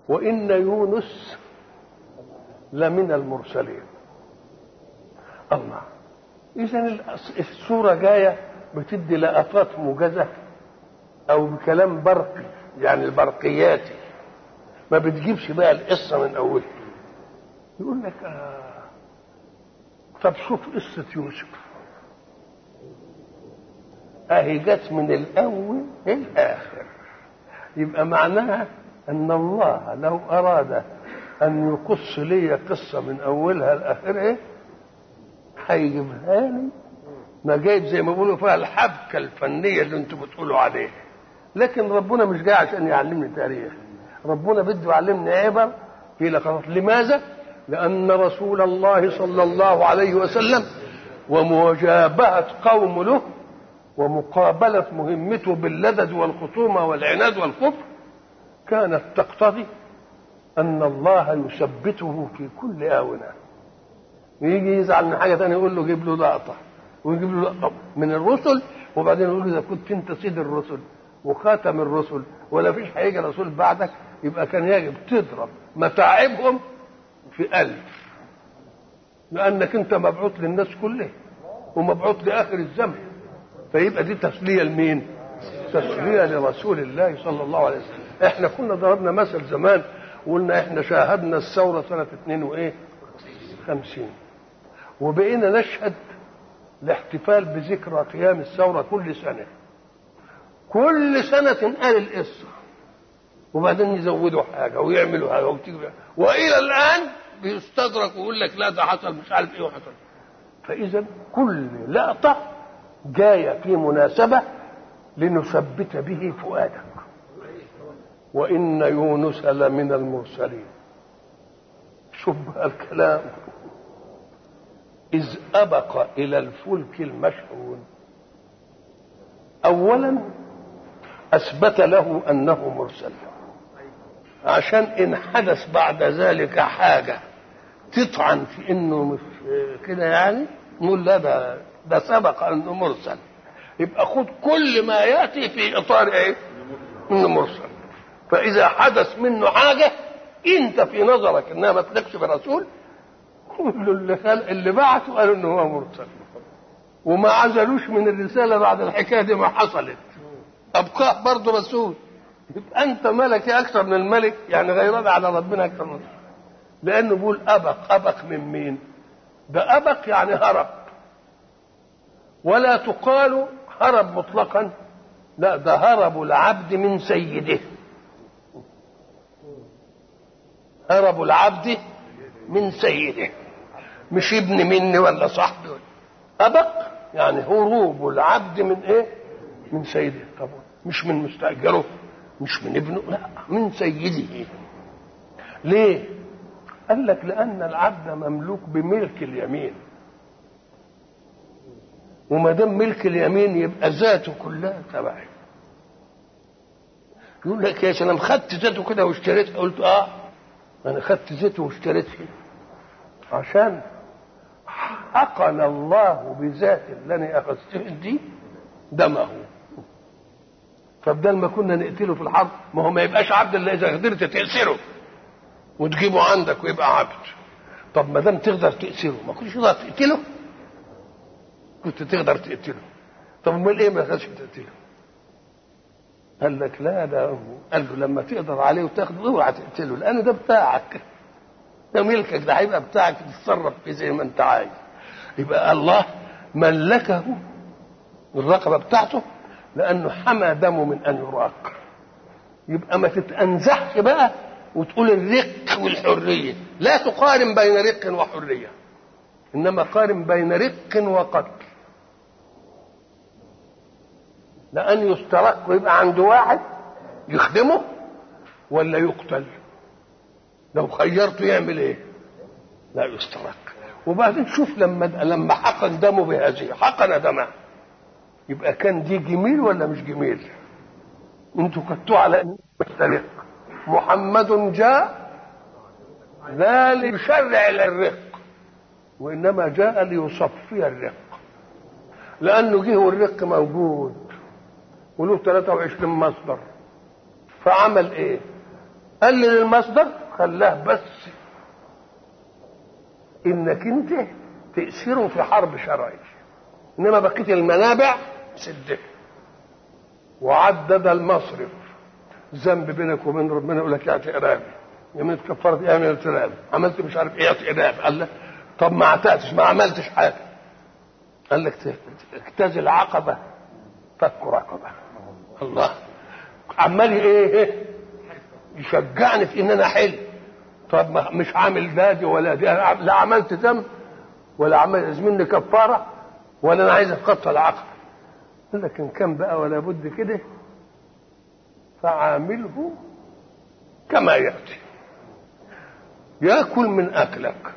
وإن يونس لمن المرسلين الله إذا السورة جاية بتدي لقطات موجزة أو بكلام برقي يعني البرقياتي ما بتجيبش بقى القصة من أولها يقول لك آه طب شوف قصة يوسف أهي جت من الأول للآخر يبقى معناها أن الله لو أراد أن يقص لي قصة من أولها لآخرها هيجيبها لي ما جايب زي ما بيقولوا فيها الحبكة الفنية اللي أنتم بتقولوا عليها لكن ربنا مش جاي عشان يعلمني تاريخ ربنا بده يعلمني عبر في لقطات لماذا؟ لأن رسول الله صلى الله عليه وسلم ومجابهة قوم له ومقابلة مهمته باللدد والخصومة والعناد والكفر كانت تقتضي أن الله يثبته في كل آونة ويجي يزعل من حاجة ثانية يقول له جيب له لقطة ويجيب له لقطة من الرسل وبعدين يقول له إذا كنت أنت سيد الرسل وخاتم الرسل ولا فيش هيجي رسول بعدك يبقى كان يجب تضرب متاعبهم في ألف لأنك أنت مبعوث للناس كلها ومبعوث لآخر الزمن فيبقى دي تسلية لمين؟ تسلية لرسول الله صلى الله عليه وسلم احنا كنا ضربنا مثل زمان وقلنا احنا شاهدنا الثورة سنة اتنين وايه؟ خمسين وبقينا نشهد الاحتفال بذكرى قيام الثورة كل سنة كل سنة تنقل القصة وبعدين يزودوا حاجة ويعملوا حاجة وتيجي وإلى الآن بيستدرك ويقول لك لا ده حصل مش عارف إيه وحصل فإذا كل لقطة جاية في مناسبة لنثبت به فؤادك وإن يونس لمن المرسلين شوف بقى الكلام إذ أبق إلى الفلك المشحون أولا أثبت له أنه مرسل عشان إن حدث بعد ذلك حاجة تطعن في إنه مش كده يعني نقول لا ده ده سبق أنه مرسل يبقى خد كل ما يأتي في إطار إيه؟ إنه مرسل فإذا حدث منه حاجة أنت في نظرك إنها ما تليقش برسول كل اللي خلق اللي بعته قالوا إنه هو مرسل وما عزلوش من الرسالة بعد الحكاية دي ما حصلت أبقاه برضه رسول يبقى أنت ملكي أكثر من الملك يعني غيران على ربنا أكثر من لأنه بيقول أبق أبق من مين؟ ده أبق يعني هرب ولا تقال هرب مطلقا لا ده هرب العبد من سيده هرب العبد من سيده مش ابن مني ولا صاحبي ولا أبق يعني هروب العبد من ايه من سيده طبعا مش من مستأجره مش من ابنه لا من سيده ليه قال لك لأن العبد مملوك بملك اليمين وما دام ملك اليمين يبقى ذاته كلها تبعي يقول لك يا سلام خدت ذاته كده واشتريت قلت اه انا خدت ذاته واشتريتها عشان حقن الله بذات اللي انا اخذته دي دمه فبدل ما كنا نقتله في الحرب ما هو ما يبقاش عبد الا اذا قدرت تأسره وتجيبه عندك ويبقى عبد طب ما دام تقدر تأسره ما كنتش تقدر تقتله كنت تقدر تقتله طب امال ايه ما كانش تقتله قال لك لا ده قال له لما تقدر عليه وتاخده اوعى تقتله لان ده بتاعك ده ملكك ده هيبقى بتاعك تتصرف فيه زي ما انت عايز يبقى الله ملكه الرقبه بتاعته لانه حمى دمه من ان يراق يبقى ما تتأنزحش بقى وتقول الرق والحريه لا تقارن بين رق وحريه انما قارن بين رق وقتل لان يسترق ويبقى عند واحد يخدمه ولا يقتل لو خيرته يعمل ايه لا يسترق وبعدين شوف لما لما حقن دمه بهذه حقن دمه يبقى كان دي جميل ولا مش جميل انتوا كنتوا على ان مسترق محمد جاء لا ليشرع الرق وانما جاء ليصفي الرق لانه جه والرق موجود وله 23 مصدر فعمل ايه قلل المصدر خلاه بس انك انت تأثره في حرب شرعي انما بقيه المنابع سده وعدد المصرف ذنب بينك وبين ربنا يقول لك اعطي ارابي يمين كفرت ايه من التراب عملت مش عارف ايه اعطي ارابي قال لك طب ما اعتقتش ما عملتش حاجه قال لك اجتاز العقبه فك رقبه الله عمال ايه يشجعني في ان انا حل طب ما مش عامل دادي ولا دي لا عملت ذنب ولا عمل مني كفاره ولا انا عايز اتخطى العقبه قال لك ان كان بقى ولا بد كده فعامله كما ياتي ياكل من اكلك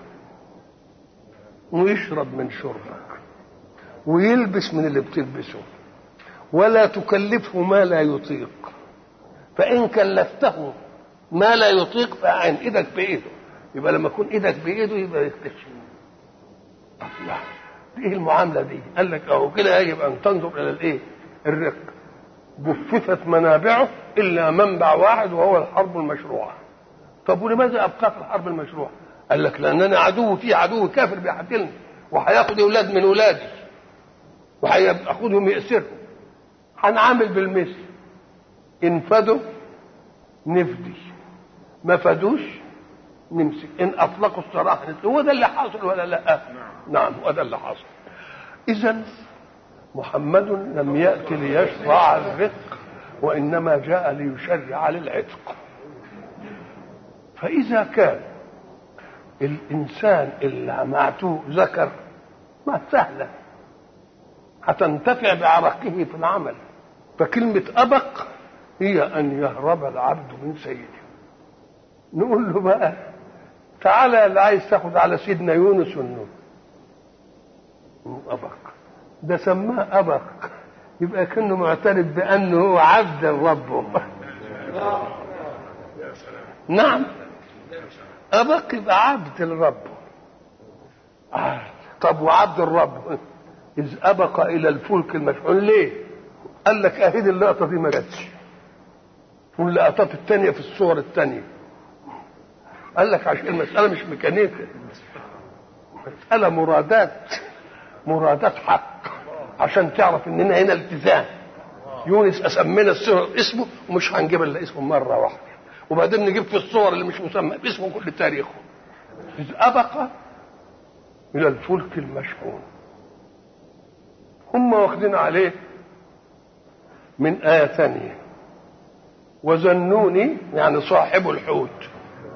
ويشرب من شربك ويلبس من اللي بتلبسه ولا تكلفه ما لا يطيق فان كلفته ما لا يطيق فاعن ايدك بايده يبقى لما يكون ايدك بايده يبقى يكتشف الله ايه المعامله دي قال لك اهو كده يجب ان تنظر الى الايه الرق جففت منابعه الا منبع واحد وهو الحرب المشروعه طب ولماذا ابقى في الحرب المشروعه قال لك لاننا عدو في عدو كافر بيحتلني وهياخد اولاد من اولادي وهياخدهم يأسرهم هنعامل بالمثل ان فدوا نفدي ما فدوش نمسك ان اطلقوا السراح هو ده اللي حاصل ولا لا نعم هو ده اللي حاصل اذا محمد لم يأتي ليشرع الرق وإنما جاء ليشرع للعتق فإذا كان الإنسان اللي معتوه ذكر ما سهلة هتنتفع بعرقه في العمل فكلمة أبق هي أن يهرب العبد من سيده نقول له بقى تعالى اللي عايز تاخد على سيدنا يونس والنور أبق ده سماه أبق يبقى كأنه معترف بأنه هو عبد ربه نعم أبق يبقى عبد الرب آه. طب وعبد الرب إذ أبق إلى الفلك المشحون ليه؟ قال لك أهيد اللقطة دي ما جاتش واللقطات التانية في الصور التانية قال لك عشان المسألة مش ميكانيكا مسألة مرادات مرادات حق عشان تعرف اننا هنا التزام يونس اسمينا الصور اسمه ومش هنجيب الا اسمه مره واحده وبعدين نجيب في الصور اللي مش مسمى باسمه كل تاريخه إذ أبق إلى الفلك المشحون هم واخدين عليه من آية ثانية وزنوني يعني صاحب الحوت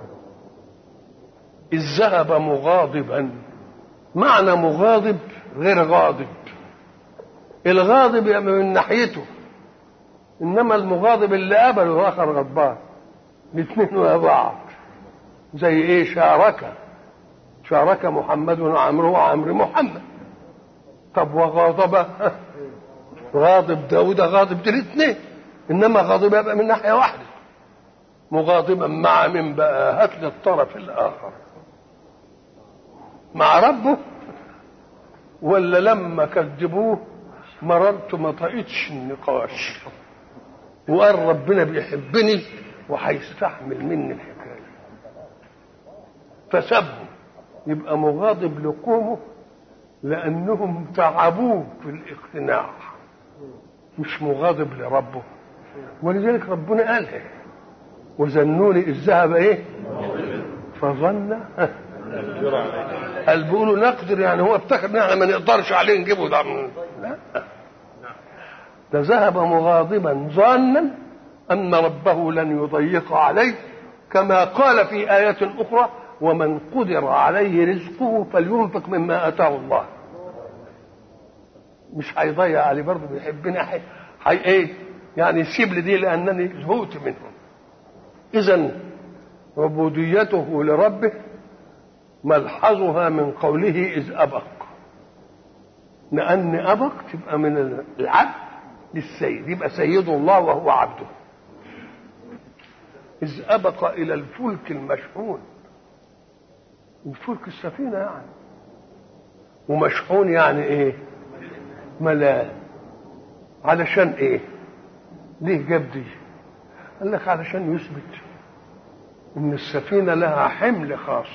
إذ ذهب مغاضبا معنى مغاضب غير غاضب الغاضب يبقى من ناحيته انما المغاضب اللي قبله واخر غضبان الاثنين ورا بعض زي ايه شارك شارك محمد وعمره وعمر محمد طب وغاضب غاضب داود غاضب دي الاثنين انما غاضب يبقى من ناحيه واحده مغاضبا مع من بقى هات لي الطرف الاخر مع ربه ولا لما كذبوه مررت ما طقتش النقاش وقال ربنا بيحبني وهيستحمل مني الحكايه فسبهم يبقى مغاضب لقومه لانهم تعبوه في الاقتناع مش مغاضب لربه ولذلك ربنا قالها وزنوني اذ ذهب ايه فظن قال بيقولوا نقدر يعني هو افتكر ان احنا ما نقدرش عليه نجيبه ده لا ده ذهب مغاضبا ظانا ان ربه لن يضيق عليه كما قال في آية أخرى ومن قدر عليه رزقه فلينفق مما آتاه الله مش هيضيع عليه برضه بيحبني حي... حي ايه يعني يسيب لي دي لانني زهقت منهم اذا عبوديته لربه ملحظها من قوله اذ ابق لان ابق تبقى من العبد للسيد يبقى سيده الله وهو عبده إذ أبق إلى الفلك المشحون الفلك السفينة يعني ومشحون يعني إيه ملان علشان إيه ليه جاب دي قال لك علشان يثبت ان السفينه لها حمل خاص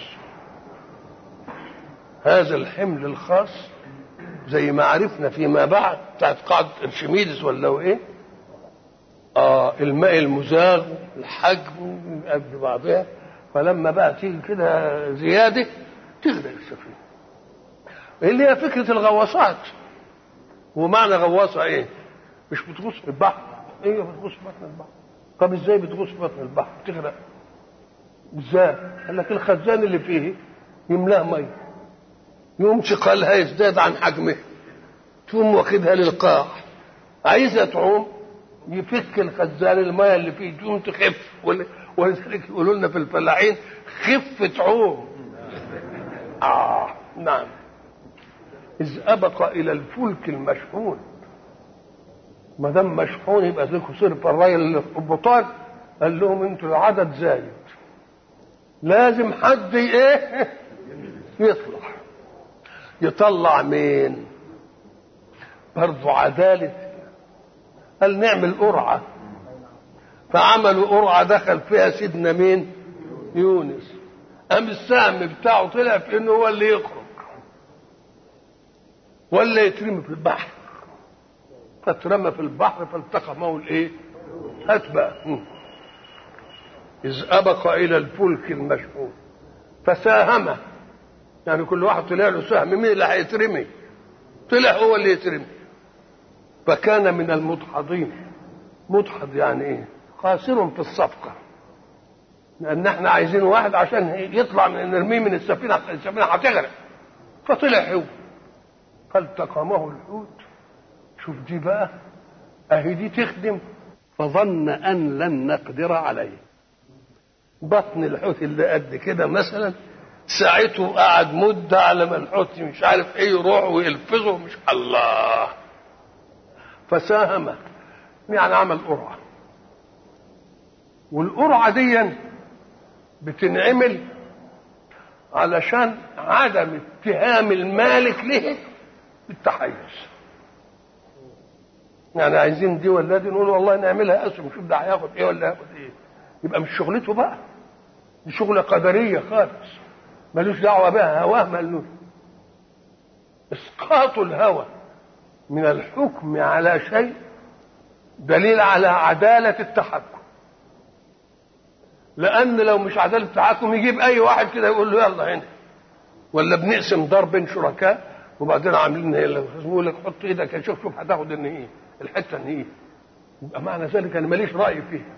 هذا الحمل الخاص زي ما عرفنا فيما بعد بتاعت قاعده ارشميدس ولا ايه اه الماء المزاغ الحجم قد بعضها فلما بقى تيجي كده زياده تغرق السفينه اللي هي فكره الغواصات ومعنى غواصه ايه مش بتغوص في البحر ايه بتغوص في بطن البحر طب ازاي بتغوص في بطن البحر تغرق ازاي قال لك الخزان اللي فيه يملاه ميه يقوم ثقلها يزداد عن حجمه تقوم واخدها للقاع عايزه تعوم يفك الخزان الميه اللي فيه تقوم تخف ولذلك يقولوا لنا في الفلاحين خف تعوم اه نعم إذ أبق إلى الفلك المشحون ما دام مشحون يبقى لكم صرف الراجل اللي في البطان قال لهم انتوا العدد زايد لازم حد ايه يطلع يطلع مين برضو عدالة قال نعمل قرعة فعملوا قرعة دخل فيها سيدنا مين يونس قام السهم بتاعه طلع في انه هو اللي يخرج ولا يترمي في البحر فاترمى في البحر فالتقمه الايه هات بقى إذ أبق إلى الفلك المشحون فساهم يعني كل واحد طلع له سهم مين اللي هيترمي طلع هو اللي يترمي فكان من المدحضين مدحض يعني ايه خاسر في الصفقة لأن احنا عايزين واحد عشان يطلع من نرميه من السفينة السفينة هتغرق فطلع هو فالتقمه الحوت شوف دي بقى اهي دي تخدم فظن ان لن نقدر عليه بطن الحوت اللي قد كده مثلا ساعته قعد مده على ما الحوت مش عارف ايه يروح ويلفظه مش الله فساهم يعني عمل قرعه والقرعه دي بتنعمل علشان عدم اتهام المالك له بالتحيز يعني عايزين دي ولا دي نقول والله نعملها اسهم شوف ده هياخد ايه ولا هياخد ايه يبقى مش شغلته بقى دي شغله قدريه خالص ملوش دعوه بها هواه ملوش اسقاط الهوى من الحكم على شيء دليل على عداله التحكم لان لو مش عداله التحكم يجيب اي واحد كده يقول له يلا هنا ولا بنقسم دار بين شركاء وبعدين عاملين يقول لك حط ايدك شوف شوف هتاخد ان ايه الحته ان ايه يبقى معنى ذلك انا ماليش راي فيها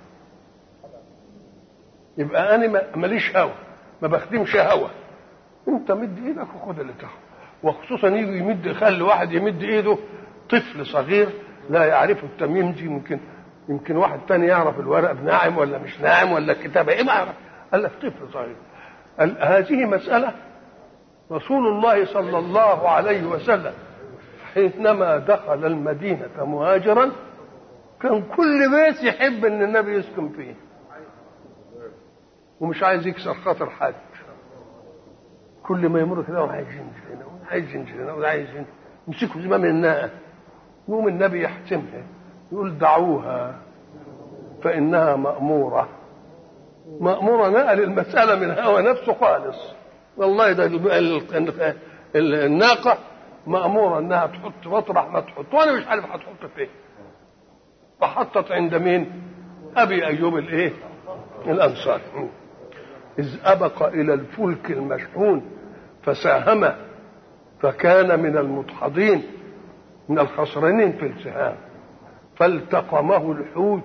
يبقى انا ماليش هوى ما بخدمش هوى انت مد ايدك وخد اللي تاخده وخصوصا يجي يمد يخلي واحد يمد ايده طفل صغير لا يعرف التمييم دي يمكن يمكن واحد تاني يعرف الورق ناعم ولا مش ناعم ولا الكتابه ايه ما يعرف قال لك طفل صغير هذه مساله رسول الله صلى الله عليه وسلم حينما دخل المدينة مهاجرا كان كل بيت يحب ان النبي يسكن فيه ومش عايز يكسر خاطر حد كل ما يمر كده عايز ينزل هنا وعايز ينزل هنا وعايز ينزل يمسكوا زمام الناقة يقوم النبي يحتمها يقول دعوها فإنها مأمورة مأمورة نقل المسألة من هوى نفسه خالص والله ده الناقة مأمورة إنها تحط مطرح ما تحط وأنا مش عارف هتحط فين فحطت عند مين؟ أبي أيوب الإيه؟ الأنصاري إذ أبق إلى الفلك المشحون فساهم فكان من المدحضين من الخسرانين في السهام فالتقمه الحوت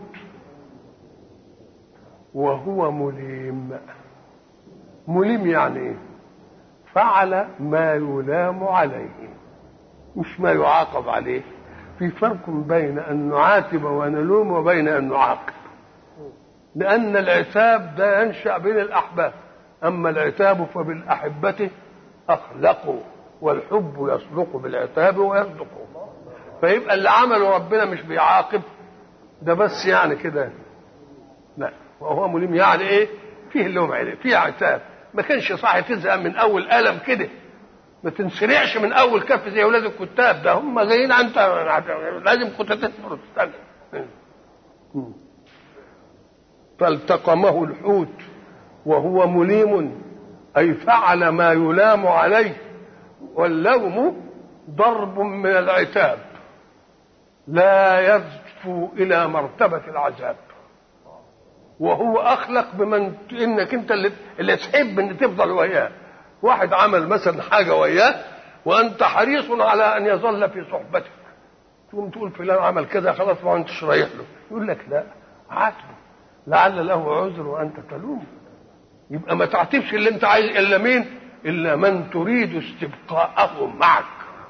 وهو مليم مليم يعني ايه فعل ما يلام عليه مش ما يعاقب عليه في فرق بين ان نعاتب ونلوم وبين ان نعاقب لان العتاب ده ينشا بين الاحباب اما العتاب فبالاحبه اخلقوا والحب يصدق بالعتاب ويصدقه فيبقى اللي عمله ربنا مش بيعاقب ده بس يعني كده لا وهو مليم يعني ايه فيه اللوم عليه فيه عتاب ما كانش صح تزهق من اول قلم كده ما تنسرعش من اول كف زي اولاد الكتاب ده هم جايين انت لازم كنت تصبر وتستنى فالتقمه الحوت وهو مليم أي فعل ما يلام عليه واللوم ضرب من العتاب لا يزفو إلى مرتبة العذاب وهو أخلق بمن إنك أنت اللي, اللي تحب إن تفضل وياه واحد عمل مثلا حاجة وياه وأنت حريص على أن يظل في صحبتك تقوم تقول فلان عمل كذا خلاص ما أنتش رايح له يقول لك لا عاتبه لعل له عذر وأنت تلومه يبقى ما تعتبش اللي أنت عايز إلا مين إلا من تريد استبقاءه معك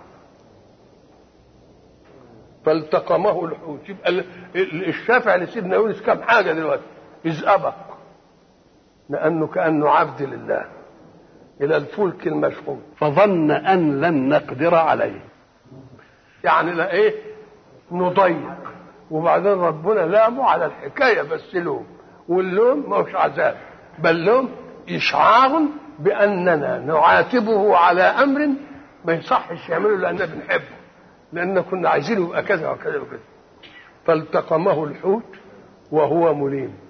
فالتقمه الحوت يبقى الشافع لسيدنا يونس كم حاجة دلوقتي إذ أبق لأنه كأنه عبد لله إلى الفلك المشحون فظن أن لن نقدر عليه يعني لا إيه نضيق وبعدين ربنا لامه على الحكاية بس لوم واللوم مش عذاب بل لوم إشعار بأننا نعاتبه على أمر ما يصحش يعمله لأننا بنحبه لأن كنا عايزينه يبقى كذا وكذا وكذا فالتقمه الحوت وهو مليم